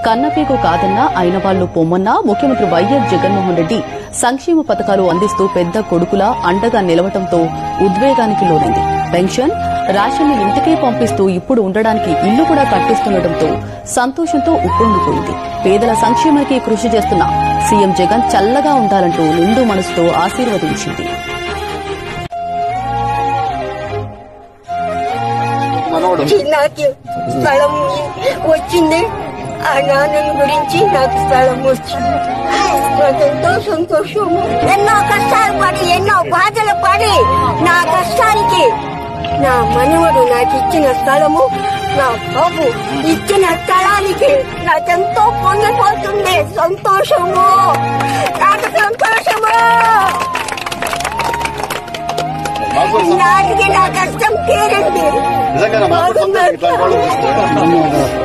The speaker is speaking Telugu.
కన్నపీకు కాదన్నా అయిన వాళ్లు పొమ్మన్నా ముఖ్యమంత్రి వైఎస్ జగన్మోహన్ రెడ్డి సంక్షేమ పథకాలు అందిస్తూ పెద్ద కొడుకులా అండగా నిలవటంతో ఉద్వేగానికి లోనైంది పెన్షన్ రేషన్ ఇంటికే పంపిస్తూ ఇప్పుడు ఉండడానికి ఇల్లు కూడా కట్టిస్తుండటంతో సంతోషంతో ఉప్పొంగిపోయింది పేదల సంక్షేమానికి కృషి చేస్తున్న సీఎం జగన్ చల్లగా ఉండాలంటూ నిండు మనసుతో ఆశీర్వదించింది మనోడు నాకు స్థలం వచ్చింది ఆ నాన్న గురించి నాకు స్థలం వచ్చింది నాకెంతో సంతోషం ఎన్నో కష్టాలు పడి ఎన్నో బాధలు పడి నా కష్టానికి నా మనవడు నాకు ఇచ్చిన స్థలము నా బాబు ఇచ్చిన స్థలానికి నాకెంతో పొంగిపోతుంది సంతోషము నాకు సంతోషము మాకు నాటికి నా కష్టం తీరింది నిజంగా మాకు సంతోషం ఇట్లా వాళ్ళు